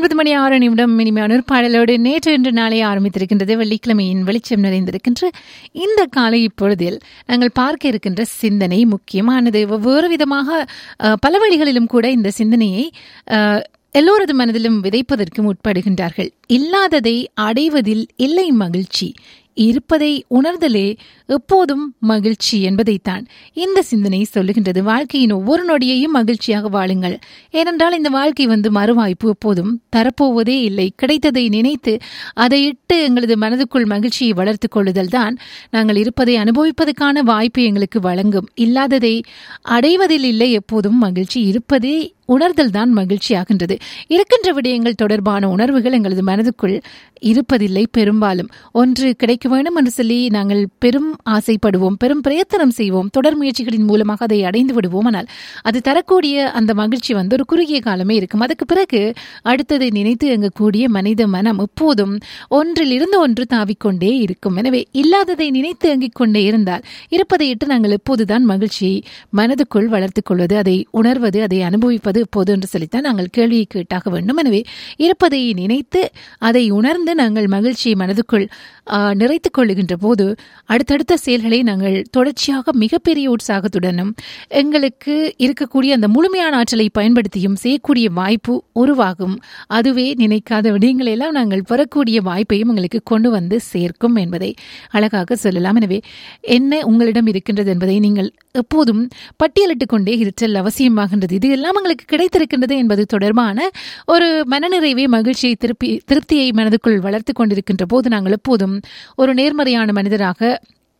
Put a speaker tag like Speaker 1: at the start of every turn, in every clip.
Speaker 1: ஒன்பது மணி ஆறு நிமிடம் இனிமையான ஒரு பாடலோடு நேற்று இன்று நாளை ஆரம்பித்திருக்கின்றது வெள்ளிக்கிழமையின் வெளிச்சம் நிறைந்திருக்கின்ற இந்த காலை இப்பொழுதில் நாங்கள் பார்க்க இருக்கின்ற சிந்தனை முக்கியமானது வெவ்வேறு விதமாக அஹ், பல வழிகளிலும் கூட இந்த சிந்தனையை அஹ், எல்லோரது மனதிலும் விதைப்பதற்கு முற்படுகின்றார்கள் இல்லாததை அடைவதில் இல்லை மகிழ்ச்சி இருப்பதை உணர்தலே எப்போதும் மகிழ்ச்சி என்பதைத்தான் இந்த சிந்தனை சொல்லுகின்றது வாழ்க்கையின் ஒவ்வொரு நொடியையும் மகிழ்ச்சியாக வாழுங்கள் ஏனென்றால் இந்த வாழ்க்கை வந்து மறுவாய்ப்பு எப்போதும் தரப்போவதே இல்லை கிடைத்ததை நினைத்து அதை இட்டு எங்களது மனதுக்குள் மகிழ்ச்சியை வளர்த்துக் கொள்ளுதல் தான் நாங்கள் இருப்பதை அனுபவிப்பதற்கான வாய்ப்பு எங்களுக்கு வழங்கும் இல்லாததை அடைவதில் இல்லை எப்போதும் மகிழ்ச்சி இருப்பதே உணர்தல் தான் மகிழ்ச்சியாகின்றது இருக்கின்ற விடயங்கள் தொடர்பான உணர்வுகள் எங்களது மனதுக்குள் இருப்பதில்லை பெரும்பாலும் ஒன்று கிடைக்க வேண்டும் என்று சொல்லி நாங்கள் பெரும் ஆசைப்படுவோம் பெரும் பிரயத்தனம் செய்வோம் தொடர் முயற்சிகளின் மூலமாக அதை அடைந்து விடுவோம் ஆனால் அது தரக்கூடிய அந்த மகிழ்ச்சி வந்து ஒரு குறுகிய காலமே இருக்கும் அதுக்கு பிறகு அடுத்ததை நினைத்து எங்கக்கூடிய மனித மனம் எப்போதும் ஒன்றில் இருந்து ஒன்று தாவிக்கொண்டே இருக்கும் எனவே இல்லாததை நினைத்து எங்கிக் கொண்டே இருந்தால் இருப்பதை இட்டு நாங்கள் எப்போதுதான் மகிழ்ச்சியை மனதுக்குள் வளர்த்துக் கொள்வது அதை உணர்வது அதை அனுபவிப்பது எப்போது என்று சொல்லித்தான் நாங்கள் கேள்வியை கேட்டாக வேண்டும் எனவே இருப்பதை நினைத்து அதை உணர்ந்து நாங்கள் மகிழ்ச்சியை மனதுக்குள் ஆ, நிறைத்துக் கொள்ளுகின்ற போது அடுத்தடுத்த செயல்களை நாங்கள் தொடர்ச்சியாக மிகப்பெரிய உற்சாகத்துடனும் எங்களுக்கு இருக்கக்கூடிய அந்த முழுமையான ஆற்றலை பயன்படுத்தியும் செய்யக்கூடிய வாய்ப்பு உருவாகும் அதுவே நினைக்காத விடயங்களை எல்லாம் நாங்கள் பெறக்கூடிய வாய்ப்பையும் எங்களுக்கு கொண்டு வந்து சேர்க்கும் என்பதை அழகாக சொல்லலாம் எனவே என்ன உங்களிடம் இருக்கின்றது என்பதை நீங்கள் எப்போதும் பட்டியலிட்டுக் கொண்டே இருத்தல் அவசியமாகின்றது இது எல்லாம் எங்களுக்கு கிடைத்திருக்கின்றது என்பது தொடர்பான ஒரு மனநிறைவை மகிழ்ச்சியை திருப்பி திருப்தியை மனதுக்குள் வளர்த்து கொண்டிருக்கின்ற போது நாங்கள் எப்போதும் ஒரு நேர்மறையான மனிதராக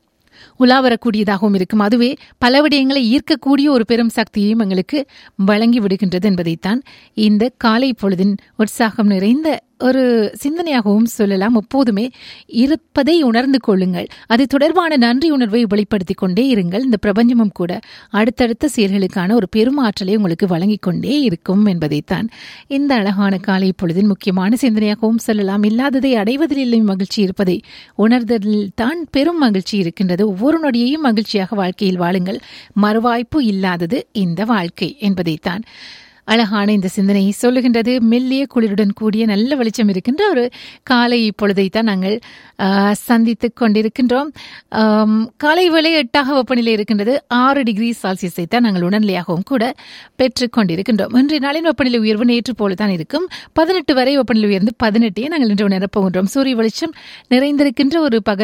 Speaker 1: உலா வரக்கூடியதாகவும் இருக்கும் அதுவே பல விடயங்களை ஈர்க்கக்கூடிய ஒரு பெரும் சக்தியையும் எங்களுக்கு வழங்கி விடுகின்றது என்பதைத்தான் இந்த காலை பொழுதின் உற்சாகம் நிறைந்த ஒரு சிந்தனையாகவும் சொல்லலாம் எப்போதுமே இருப்பதை உணர்ந்து கொள்ளுங்கள் அது தொடர்பான நன்றி உணர்வை வெளிப்படுத்திக் கொண்டே இருங்கள் இந்த பிரபஞ்சமும் கூட அடுத்தடுத்த செயல்களுக்கான ஒரு பெரும் ஆற்றலை உங்களுக்கு வழங்கிக் கொண்டே இருக்கும் என்பதைத்தான் இந்த அழகான காலை பொழுதின் முக்கியமான சிந்தனையாகவும் சொல்லலாம் இல்லாததை அடைவதில் இல்லை மகிழ்ச்சி இருப்பதை உணர்தலில் தான் பெரும் மகிழ்ச்சி இருக்கின்றது ஒவ்வொரு நொடியையும் மகிழ்ச்சியாக வாழ்க்கையில் வாழுங்கள் மறுவாய்ப்பு இல்லாதது இந்த வாழ்க்கை என்பதைத்தான் அழகான இந்த சிந்தனை சொல்லுகின்றது மெல்லிய குளிருடன் கூடிய நல்ல வெளிச்சம் இருக்கின்ற ஒரு காலை இப்பொழுதைத்தான் நாங்கள் சந்தித்துக் கொண்டிருக்கின்றோம் ஆம், காலை வேளை எட்டாக வெப்பநிலை இருக்கின்றது ஆறு டிகிரி செல்சியஸை தான் நாங்கள் உணர்நிலையாகவும் கூட பெற்றுக் கொண்டிருக்கின்றோம் இன்றைய நாளின் வெப்பநிலை உயர்வு நேற்று போல தான் இருக்கும் பதினெட்டு வரை வெப்பநிலை உயர்ந்து பதினெட்டையே நாங்கள் இன்று உணரப் போகின்றோம் சூரிய வெளிச்சம் நிறைந்திருக்கின்ற ஒரு பகல்